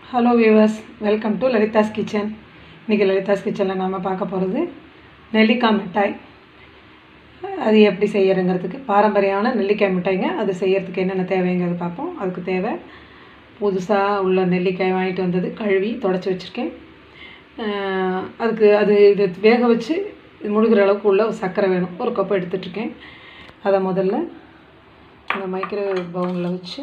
hello viewers welcome to Lalitha's kitchen இன்றைக்கி லலிதாஸ் கிச்சனில் நாம் பார்க்க போகிறது நெல்லிக்காய் மிட்டாய் அது எப்படி செய்யறங்கிறதுக்கு பாரம்பரியமான நெல்லிக்காய் மிட்டாய்ங்க அது செய்யறதுக்கு என்னென்ன தேவைங்கிறது பார்ப்போம் அதுக்கு தேவை புதுசாக உள்ள நெல்லிக்காய் வாங்கிட்டு வந்தது கழுவி தொடச்சி வச்சுருக்கேன் அஹ் அதுக்கு அது இது வேக வச்சு இது முழுகிற அளவுக்கு உள்ள ஒரு சர்க்கரை வேணும் ஒரு கப் எடுத்துட்ருக்கேன் அதை முதல்ல இந்த மைக்ரோவேவ் பவுனில் வச்சு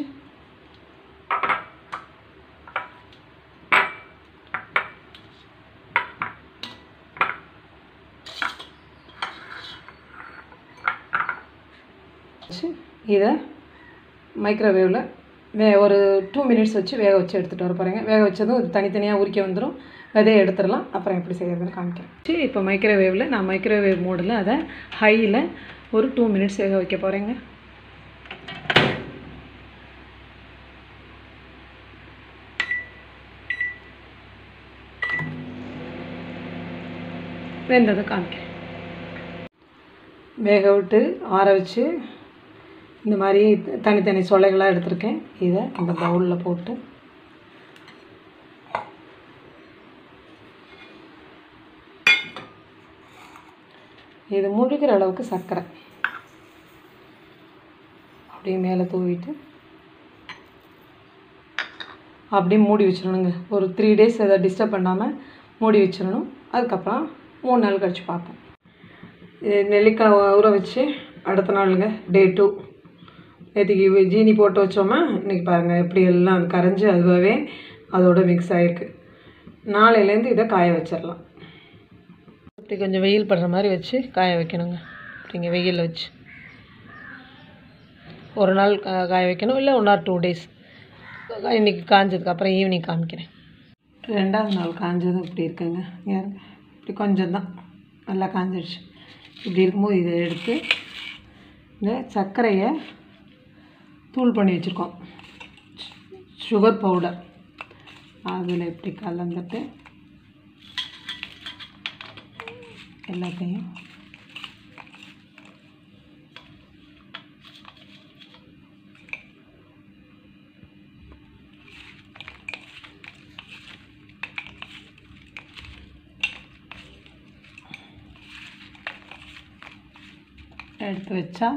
வச்சு இதை மைக்ரோவேவில் வே ஒரு டூ மினிட்ஸ் வச்சு வேக வச்சு எடுத்துகிட்டு வர போகிறேங்க வேக வச்சதும் இது தனித்தனியாக உரிக்க வந்துடும் விதையை எடுத்துடலாம் அப்புறம் எப்படி செய்யறதுன்னு காமிக்கிறேன் சரி இப்போ மைக்ரோவேவில் நான் மைக்ரோவேவ் மோடில் அதை ஹையில் ஒரு டூ மினிட்ஸ் வேக வைக்க போகிறேங்க வெந்ததை காமிக்கிறேன் வேக விட்டு ஆற வச்சு இந்த மாதிரி தனித்தனி சொலைகளாக எடுத்திருக்கேன் இதை இந்த பவுலில் போட்டு இது முழுகிற அளவுக்கு சர்க்கரை அப்படியே மேலே தூவிட்டு அப்படியே மூடி வச்சிடணுங்க ஒரு த்ரீ டேஸ் அதை டிஸ்டர்ப் பண்ணாமல் மூடி வச்சிடணும் அதுக்கப்புறம் மூணு நாள் கழித்து பார்ப்போம் இது நெல்லிக்காய் ஊற வச்சு அடுத்த நாளுங்க டே டூ நேற்றுக்கு ஜீனி போட்டு வச்சோமா இன்றைக்கி பாருங்கள் எப்படி எல்லாம் அது கரைஞ்சி அதுவாகவே அதோட மிக்ஸ் ஆகிருக்கு நாளையிலேருந்து இதை காய வச்சிடலாம் இப்படி கொஞ்சம் வெயில் படுற மாதிரி வச்சு காய வைக்கணுங்க அப்படிங்க வெயிலில் வச்சு ஒரு நாள் கா- காய வைக்கணும் இல்லை ஒன் ஆர் டூ டேஸ் இன்றைக்கி காஞ்சதுக்கு அப்புறம் ஈவினிங் காமிக்கிறேன் ரெண்டாவது நாள் காஞ்சதும் இப்படி இருக்குங்க ஏறுங்க இப்படி கொஞ்சம் தான் நல்லா காஞ்சிடுச்சு இப்படி இருக்கும்போது இதை எடுத்து இந்த சர்க்கரையை தூள் பண்ணி வச்சுருக்கோம் சுகர் பவுடர் அதில் இப்படி கலந்துட்டு எல்லாத்தையும் எடுத்து வச்சா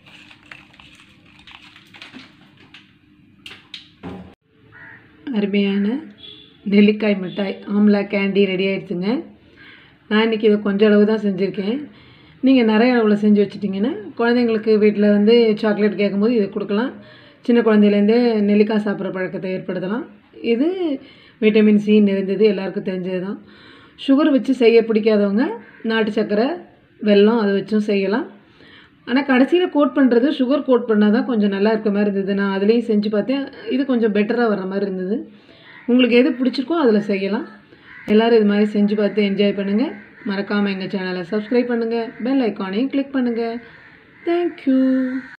அருமையான நெல்லிக்காய் மிட்டாய் ஆம்லா கேண்டி ரெடி ஆயிடுச்சுங்க நான் இன்றைக்கி இதை கொஞ்சம் அளவு தான் செஞ்சுருக்கேன் நீங்கள் நிறைய அளவில் செஞ்சு வச்சிட்டிங்கன்னா குழந்தைங்களுக்கு வீட்டில் வந்து சாக்லேட் கேட்கும்போது இதை கொடுக்கலாம் சின்ன குழந்தையிலேருந்தே நெல்லிக்காய் சாப்பிட்ற பழக்கத்தை ஏற்படுத்தலாம் இது விட்டமின் சி நிறைந்தது எல்லாருக்கும் தெரிஞ்சது தான் சுகர் வச்சு செய்ய பிடிக்காதவங்க நாட்டு சர்க்கரை வெல்லம் அதை வச்சும் செய்யலாம் ஆனால் கடைசியில் கோட் பண்ணுறது சுகர் கோட் பண்ணால் தான் கொஞ்சம் நல்லா இருக்க மாதிரி இருந்தது நான் அதுலேயும் செஞ்சு பார்த்தேன் இது கொஞ்சம் பெட்டராக வர மாதிரி இருந்தது உங்களுக்கு எது பிடிச்சிருக்கோ அதில் செய்யலாம் எல்லோரும் இது மாதிரி செஞ்சு பார்த்து என்ஜாய் பண்ணுங்கள் மறக்காமல் எங்கள் சேனலை சப்ஸ்கிரைப் பண்ணுங்கள் பெல் ஐக்கானையும் கிளிக் பண்ணுங்கள் தேங்க்யூ